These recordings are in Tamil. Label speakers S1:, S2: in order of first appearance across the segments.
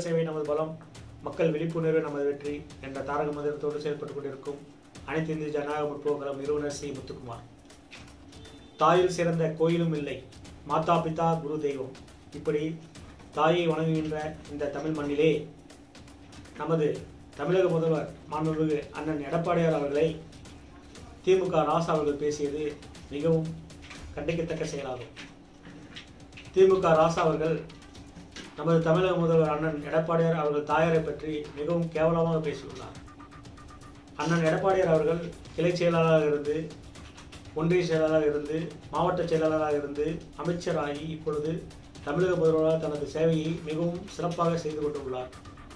S1: மக்கள் சேவை நமது பலம் மக்கள் விழிப்புணர்வு நமது வெற்றி என்ற தாரக மந்திரத்தோடு செயல்பட்டுக் கொண்டிருக்கும் அனைத்து இந்திய ஜனநாயக முற்போக்கலம் நிறுவனர் சி முத்துக்குமார் தாயில் சிறந்த கோயிலும் இல்லை மாதா பிதா குரு தெய்வம் இப்படி தாயை வணங்குகின்ற இந்த தமிழ் மண்ணிலே நமது தமிழக முதல்வர் மாண்புமிகு அண்ணன் எடப்பாடியார் அவர்களை திமுக ராசா அவர்கள் பேசியது மிகவும் கண்டிக்கத்தக்க செயலாகும் திமுக ராசா அவர்கள் நமது தமிழக முதல்வர் அண்ணன் எடப்பாடியார் அவர்கள் தாயாரை பற்றி மிகவும் கேவலமாக பேசியுள்ளார் அண்ணன் எடப்பாடியார் அவர்கள் கிளை செயலாளராக இருந்து ஒன்றிய செயலாளராக இருந்து மாவட்ட செயலாளராக இருந்து அமைச்சராகி இப்பொழுது தமிழக முதல்வராக தனது சேவையை மிகவும் சிறப்பாக செய்து கொண்டுள்ளார்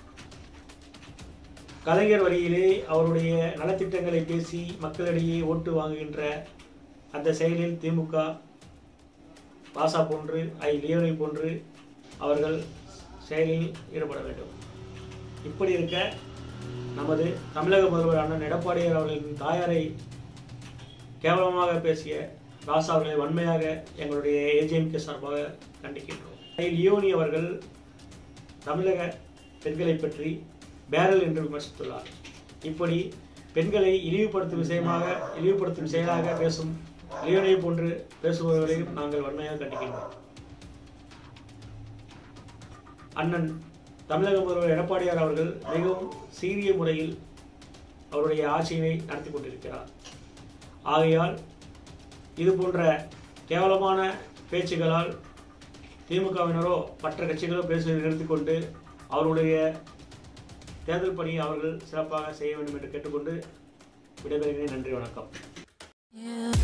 S1: கலைஞர் வழியிலே அவருடைய நலத்திட்டங்களை பேசி மக்களிடையே ஓட்டு வாங்குகின்ற அந்த செயலில் திமுக பாசா போன்று ஐ லியோனை போன்று அவர்கள் செயலில் ஈடுபட வேண்டும் இப்படி இருக்க நமது தமிழக முதல்வர் அண்ணன் எடப்பாடியார் அவர்களின் தாயாரை கேவலமாக பேசிய ராசா அவர்களை வன்மையாக எங்களுடைய ஏஜிஎம்கே சார்பாக கண்டிக்கின்றோம் ஐ லியோனி அவர்கள் தமிழக பெண்களை பற்றி பேரல் என்று விமர்சித்துள்ளார் இப்படி பெண்களை இழிவுபடுத்தும் விஷயமாக இழிவுபடுத்தும் செயலாக பேசும் லியோனை போன்று பேசுபவர்களையும் நாங்கள் வன்மையாக கண்டிக்கின்றோம் அண்ணன் தமிழக முதல்வர் எடப்பாடியார் அவர்கள் மிகவும் சீரிய முறையில் அவருடைய ஆட்சியினை நடத்தி கொண்டிருக்கிறார் ஆகையால் இது போன்ற கேவலமான பேச்சுகளால் திமுகவினரோ மற்ற கட்சிகளோ பேசுவதை நிறுத்திக்கொண்டு அவருடைய தேர்தல் பணியை அவர்கள் சிறப்பாக செய்ய வேண்டும் என்று கேட்டுக்கொண்டு விடைபெறுகிறேன் நன்றி வணக்கம்
S2: Yeah.